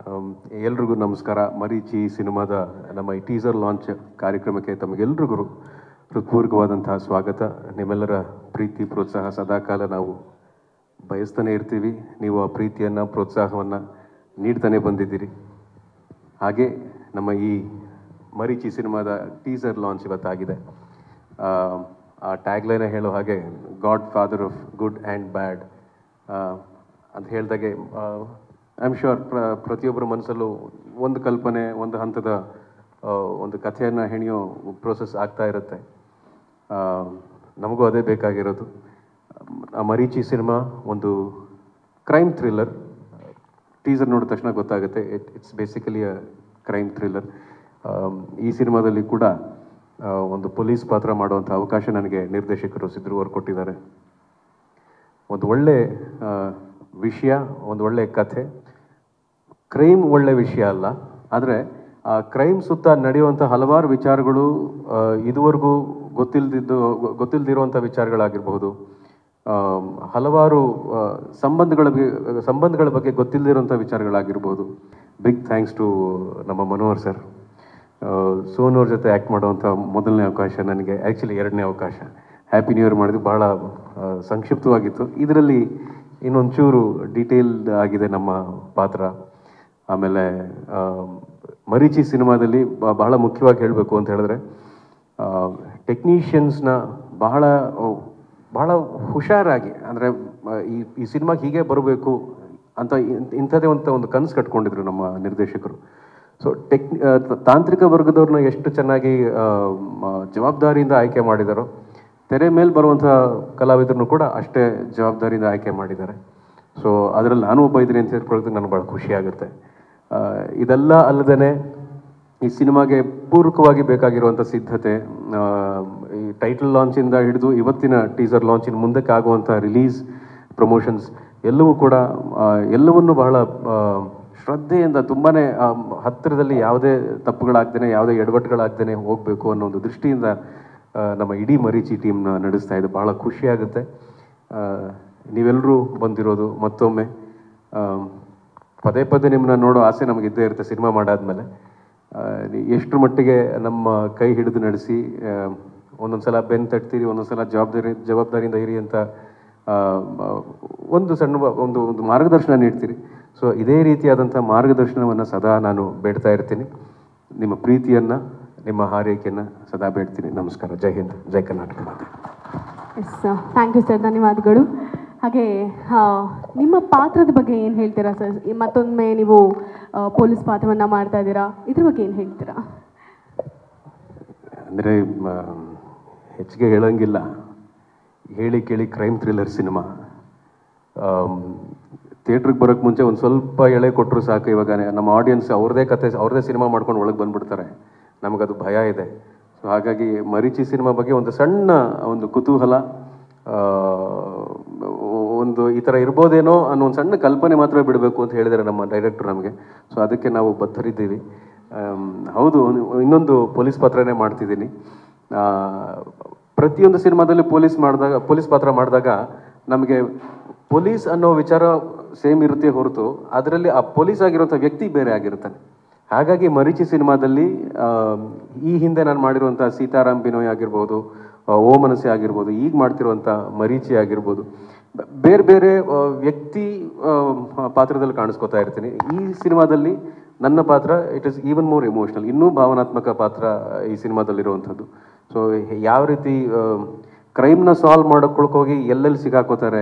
ಎಲ್ರಿಗೂ ನಮಸ್ಕಾರ ಮರೀಚಿ ಸಿನಿಮಾದ ನಮ್ಮ ಈ ಟೀಸರ್ ಲಾಂಚ್ ಕಾರ್ಯಕ್ರಮಕ್ಕೆ ತಮಗೆಲ್ರಿಗೂ ಹೃತ್ಪೂರ್ವಕವಾದಂತಹ ಸ್ವಾಗತ ನಿಮ್ಮೆಲ್ಲರ ಪ್ರೀತಿ ಪ್ರೋತ್ಸಾಹ ಸದಾಕಾಲ ನಾವು ಬಯಸ್ತಾನೆ ಇರ್ತೀವಿ ನೀವು ಆ ಪ್ರೀತಿಯನ್ನು ಪ್ರೋತ್ಸಾಹವನ್ನು ನೀಡ್ತಾನೆ ಬಂದಿದ್ದೀರಿ ಹಾಗೆ ನಮ್ಮ ಈ ಮರೀಚಿ ಸಿನಿಮಾದ ಟೀಸರ್ ಲಾಂಚ್ ಇವತ್ತಾಗಿದೆ ಆ, ಆ ಟ್ಯಾಗ್ಲೈನ ಹೇಳೋ ಹಾಗೆ god father of good and bad ಅಂತ ಹೇಳ್ದಾಗೆ ಐ ಆಮ್ ಶ್ಯೂರ್ ಪ್ರ ಪ್ರತಿಯೊಬ್ಬರ ಮನಸ್ಸಲ್ಲೂ ಒಂದು ಕಲ್ಪನೆ ಒಂದು ಹಂತದ ಆ, ಒಂದು ಕಥೆಯನ್ನು ಹೆಣೆಯೋ ಪ್ರೋಸೆಸ್ ಆಗ್ತಾ ಇರುತ್ತೆ ಆ, ನಮಗೂ ಅದೇ ಬೇಕಾಗಿರೋದು ಆ ಮರೀಚಿ ಸಿನಿಮಾ ಒಂದು ಕ್ರೈಮ್ ಥ್ರಿಲ್ಲರ್ ಟೀಸರ್ ನೋಡಿದ ತಕ್ಷಣ ಗೊತ್ತಾಗುತ್ತೆ it it's basically a crime thriller ಈ ಸಿನಿಮಾದಲ್ಲಿ ಕೂಡ ಆ, ಒಂದು ಪೊಲೀಸ್ ಪಾತ್ರ ಮಾಡುವಂಥ ಅವಕಾಶ ನನಗೆ ನಿರ್ದೇಶಕರು ಸಿದ್ರು ಅವರು ಕೊಟ್ಟಿದ್ದಾರೆ ಒಂದು ಒಳ್ಳೆ ಆ, ವಿಷಯ ಒಂದು ಒಳ್ಳೆ ಕಥೆ ಕ್ರೈಮ್ ಒಳ್ಳೆ ವಿಷಯ ಅಲ್ಲ ಆದರೆ ಆ ಕ್ರೈಮ್ ಸುತ್ತ ನಡೆಯುವಂಥ ಹಲವಾರು ವಿಚಾರಗಳು ಆ, ಇದುವರೆಗೂ ಗೊತ್ತಿಲ್ದಿದ್ದು ಗೊ- ಗೊತ್ತಿಲ್ದಿರುವಂಥ ವಿಚಾರಗಳಾಗಿರಬಹುದು ಆ, ಹಲವಾರು ಆ, ಸಂಬಂಧಗಳ ಬಿ- ಸಂಬಂಧಗಳ ಬಗ್ಗೆ ಗೊತ್ತಿಲ್ಲದಿರುವಂಥ ವಿಚಾರಗಳಾಗಿರ್ಬೋದು ಬಿಗ್ ಥ್ಯಾಂಕ್ಸ್ ಟು ನಮ್ಮ ಮನೋಹರ್ ಸರ್ ಸೋನು ಅವ್ರ ಜೊತೆ ಆ್ಯಕ್ಟ್ ಮಾಡುವಂಥ ಮೊದಲನೇ ಅವಕಾಶ ನನಗೆ ಆ್ಯಕ್ಚುಲಿ ಎರಡನೇ ಅವಕಾಶ ಹ್ಯಾಪಿ ನ್ಯೂ ಇಯರ್ ಮಾಡಿದ್ದು ಭಾಳ ಆ, ಸಂಕ್ಷಿಪ್ತವಾಗಿತ್ತು ಇದರಲ್ಲಿ ಇನ್ನೊಂಚೂರು ಡೀಟೇಲ್ಡ್ ಆಗಿದೆ ನಮ್ಮ ಪಾತ್ರ ಆಮೇಲೆ ಆ, ಮರೀಚಿ ಸಿನಿಮಾದಲ್ಲಿ ಬ- ಬಹಳ ಮುಖ್ಯವಾಗಿ ಹೇಳಬೇಕು ಅಂತ ಹೇಳಿದ್ರೆ ಟೆಕ್ನಿಷಿಯನ್ಸ್ನ ಬಹಳ ಬಹಳ ಹುಷಾರಾಗಿ ಅಂದರೆ ಈ ಈ ಸಿನಿಮಾಗೆ ಹೀಗೆ ಬರಬೇಕು ಅಂತ ಇನ್- ಇಂಥದ್ದೇ ಅಂತ ಒಂದು ಕನಸು ಕಟ್ಕೊಂಡಿದ್ರು ನಮ್ಮ ನಿರ್ದೇಶಕರು ಸೊ ಟೆಕ್ ಆ, ತ- ತಾಂತ್ರಿಕ ವರ್ಗದವ್ರನ್ನ ಎಷ್ಟು ಚೆನ್ನಾಗಿ ಆ, ಮ- ಜವಾಬ್ದಾರಿಯಿಂದ ಆಯ್ಕೆ ಮಾಡಿದಾರೋ ತೆರೆ ಮೇಲೆ ಬರುವಂಥ ಕಲಾವಿದರನ್ನು ಕೂಡ ಅಷ್ಟೇ ಜವಾಬ್ದಾರಿಯಿಂದ ಆಯ್ಕೆ ಮಾಡಿದ್ದಾರೆ ಸೊ ಅದರಲ್ಲಿ ನಾನು ಒಬ್ಬ ಇದ್ದೀನಿ ಅಂತ ಹೇಳ್ಕೊಳ್ಳೋದಕ್ಕೆ ನನಗೆ ಭಾಳ ಖುಷಿ ಆಗುತ್ತೆ ಆ, ಇದೆಲ್ಲ ಅಲ್ಲದೇ ಈ ಸಿನಿಮಾಗೆ ಪೂರಕವಾಗಿ ಬೇಕಾಗಿರುವಂಥ ಸಿದ್ಧತೆ ಆ, ಈ ಟೈಟಲ್ ಲಾಂಚಿಂದ ಹಿಡಿದು ಇವತ್ತಿನ ಟೀಸರ್ ಲಾಂಚಿನ ಮುಂದಕ್ಕೆ ಆಗುವಂಥ ರಿಲೀಸ್ ಪ್ರಮೋಷನ್ಸ್ ಎಲ್ಲವೂ ಕೂಡ ಆ, ಎಲ್ಲವನ್ನು ಬಹಳ ಆ, ಶ್ರದ್ಧೆಯಿಂದ ತುಂಬಾ ಹತ್ತಿರದಲ್ಲಿ ಯಾವುದೇ ತಪ್ಪುಗಳಾಗ್ದೇನೆ ಯಾವುದೇ ಎಡವಟ್ಟುಗಳಾಗ್ದೇನೆ ಹೋಗಬೇಕು ಅನ್ನೋ ಒಂದು ದೃಷ್ಟಿಯಿಂದ ಆ, ನಮ್ಮ ಇಡೀ ಮರೀಚಿ ಟೀಮ್ನ ನಡೆಸ್ತಾ ಇದೆ ಭಾಳ ಖುಷಿಯಾಗುತ್ತೆ ಆ, ನೀವೆಲ್ಲರೂ ಬಂದಿರೋದು ಮತ್ತೊಮ್ಮೆ ಆ, ಪದೇ ಪದೇ ನಿಮ್ಮನ್ನ ನೋಡೋ ಆಸೆ ನಮಗೆ ಇದ್ದೇ ಇರುತ್ತೆ ಸಿನಿಮಾ ಮಾಡಾದ್ಮೇಲೆ ಆ, ನೀ- ಎಷ್ಟ್ರ ಮಟ್ಟಿಗೆ ನಮ್ಮ ಕೈ ಹಿಡಿದು ನಡೆಸಿ ಆ, ಒಂದೊಂದ್ಸಲ ಬೆನ್ ತಟ್ತೀರಿ ಒಂದೊಂದ್ಸಲ ಜವಾಬ್ದಾರಿ ಜವಾಬ್ದಾರಿಯಿಂದ ಇರಿ ಅಂತ ಆ, ಮ- ಒಂದು ಸಣ್ಣ ಬ- ಒಂದು ಒಂದು ಮಾರ್ಗದರ್ಶನ ನೀಡ್ತೀರಿ ಸೊ ಇದೇ ರೀತಿಯಾದಂಥ ಮಾರ್ಗದರ್ಶನವನ್ನು ಸದಾ ನಾನು ಬೇಡ್ತಾ ಇರ್ತೀನಿ ನಿಮ್ಮ ಪ್ರೀತಿಯನ್ನು ನಿಮ್ಮ ಹಾರೈಕೆಯನ್ನು ಸದಾ ಬೇಡ್ತೀನಿ ನಮಸ್ಕಾರ ಜೈ ಹಿಂದ್ ಜೈ ಕರ್ನಾಟಕ ಮಾತೆ ಎಸ್ ಥ್ಯಾಂಕ್ ಯು ಸರ್ ಧನ್ಯವಾದಗಳು ಹಾಗೆ ಆ, ನಿಮ್ಮ ಪಾತ್ರದ ಬಗ್ಗೆ ಏನು ಹೇಳ್ತೀರಾ ಸರ್ ಮತ್ತೊಮ್ಮೆ ನೀವು ಆ, ಪೊಲೀಸ್ ಪಾತ್ರವನ್ನು ಮಾಡ್ತಾ ಇದ್ದೀರಾ ಇದ್ರ ಬಗ್ಗೆ ಏನು ಹೇಳ್ತೀರಾ ಅಂದರೆ ಹೆಚ್ಚಿಗೆ ಹೇಳೋಂಗಿಲ್ಲ ಹೇಳಿ ಕೇಳಿ ಕ್ರೈಮ್ ಥ್ರಿಲ್ಲರ್ ಸಿನಿಮಾ ಥಿಯೇಟ್ರಿಗೆ ಬರೋಕ್ಕೆ ಮುಂಚೆ ಒಂದು ಸ್ವಲ್ಪ ಎಳೆ ಕೊಟ್ಟರು ಸಾಕು ಇವಾಗ ನಮ್ಮ ಆಡಿಯನ್ಸ್ ಅವ್ರದೇ ಕತೆ ಅವ್ರದೇ ಸಿನಿಮಾ ಮಾಡ್ಕೊಂಡು ಒಳಗೆ ಬಂದ್ಬಿಡ್ತಾರೆ ನಮಗದು ಭಯ ಇದೆ ಸೊ ಹಾಗಾಗಿ ಮರೀಚಿ ಸಿನಿಮಾ ಬಗ್ಗೆ ಒಂದು ಸಣ್ಣ ಒಂದು ಕುತೂಹಲ ಆ, ಒಂದು ಈ ಥರ ಇರ್ಬೋದೇನೋ ಅನ್ನೋ ಒಂದು ಸಣ್ಣ ಕಲ್ಪನೆ ಮಾತ್ರ ಬಿಡಬೇಕು ಅಂತ ಹೇಳಿದ್ದಾರೆ ನಮ್ಮ ಡೈರೆಕ್ಟರ್ ನಮಗೆ ಸೊ ಅದಕ್ಕೆ ನಾವು ಬದ್ಧರಿದ್ದೀವಿ ಆಮ್, ಹೌದು ಒಂದು- ಇನ್ನೊಂದು ಪೊಲೀಸ್ ಪಾತ್ರನೇ ಮಾಡ್ತಿದ್ದೀನಿ ಆ, ಪ್ರತಿಯೊಂದು ಸಿನಿಮಾದಲ್ಲಿ ಪೊಲೀಸ್ ಮಾಡಿದಾಗ ಪೊಲೀಸ್ ಪಾತ್ರ ಮಾಡಿದಾಗ ನಮಗೆ ಪೊಲೀಸ್ ಅನ್ನೋ ವಿಚಾರ ಸೇಮ್ ಇರುತ್ತೆ ಹೊರತು ಅದರಲ್ಲಿ ಆ ಪೊಲೀಸ್ ಆಗಿರುವಂಥ ವ್ಯಕ್ತಿ ಬೇರೆ ಆಗಿರ್ತಾನೆ ಹಾಗಾಗಿ ಮರೀಚಿ ಸಿನಿಮಾದಲ್ಲಿ ಆ, ಈ ಹಿಂದೆ ನಾನು ಮಾಡಿರುವಂಥ ಸೀತಾರಾಮ್ ಬಿನೋಯ್ ಆಗಿರ್ಬೋದು ಆ, ಓ ಮನಸ್ಸೆ ಆಗಿರ್ಬೋದು ಈಗ ಮಾಡ್ತಿರುವಂಥ ಮರೀಚಿ ಆಗಿರ್ಬೋದು ಬ- ಬೇರೆ ಬೇರೆ ಆ, ವ್ಯಕ್ತಿ ಆ, ಪಾತ್ರದಲ್ಲಿ ಕಾಣಿಸ್ಕೊತಾ ಇರ್ತೀನಿ ಈ ಸಿನಿಮಾದಲ್ಲಿ ನನ್ನ ಪಾತ್ರ it is even more emotional ಇನ್ನೂ ಭಾವನಾತ್ಮಕ ಪಾತ್ರ ಈ ಸಿನಿಮಾದಲ್ಲಿರುವಂಥದ್ದು ಸೊ ಯಾವ ರೀತಿ ಕ್ರೈಮ್ನ ಸಾಲ್ವ್ ಮಾಡೋಕೊಳಕ್ಕೆ ಹೋಗಿ ಎಲ್ಲೆಲ್ಲಿ ಸಿಗಾಕೋತಾರೆ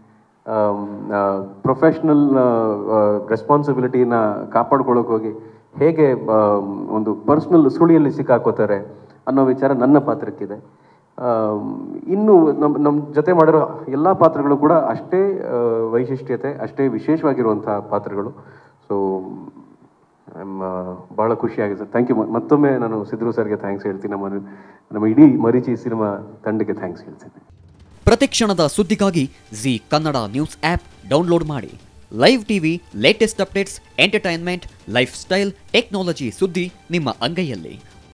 ಪ್ರೊಫೆಷ್ನಲ್ ರೆಸ್ಪಾನ್ಸಿಬಿಲಿಟಿನ ಕಾಪಾಡ್ಕೊಳ್ಳೋಕೆ ಹೋಗಿ ಹೇಗೆ ಆಮ್, ಒಂದು ಪರ್ಸ್ನಲ್ ಸುಳಿಯಲ್ಲಿ ಸಿಕ್ಕಾಕೋತಾರೆ ಅನ್ನೋ ವಿಚಾರ ನನ್ನ ಪಾತ್ರಕ್ಕಿದೆ ಆಮ್, ಇನ್ನು ನಮ್ಮ ನಮ್ಮ ಜೊತೆ ಮಾಡಿರೋ ಎಲ್ಲ ಪಾತ್ರಗಳು ಕೂಡ ಅಷ್ಟೇ ಆ, ವೈಶಿಷ್ಟ್ಯತೆ ಅಷ್ಟೇ ವಿಶೇಷವಾಗಿರುವಂಥ ಪಾತ್ರಗಳು ಸೊ ಭಾಳ ಖುಷಿಯಾಗಿದೆ ಸರ್ ಥ್ಯಾಂಕ್ ಯು ಮತ್ತೊಮ್ಮೆ ನಾನು ಸಿದ್ರು ಸರ್ಗೆ ಥ್ಯಾಂಕ್ಸ್ ಹೇಳ್ತೀನಿ ನಮ್ಮ ನಮ್ಮ ಇಡೀ ಮರೀಚಿ ಸಿನಿಮಾ ತಂಡಕ್ಕೆ ಥ್ಯಾಂಕ್ಸ್ ಹೇಳ್ತೀನಿ ಪ್ರತಿಕ್ಷಣದ ಸುದ್ದಿಗಾಗಿ Zee Kannada news app download ಮಾಡಿ live TV latest updates entertainment lifestyle technology ಸುದ್ದಿ ನಿಮ್ಮ ಅಂಗೈಯಲ್ಲಿ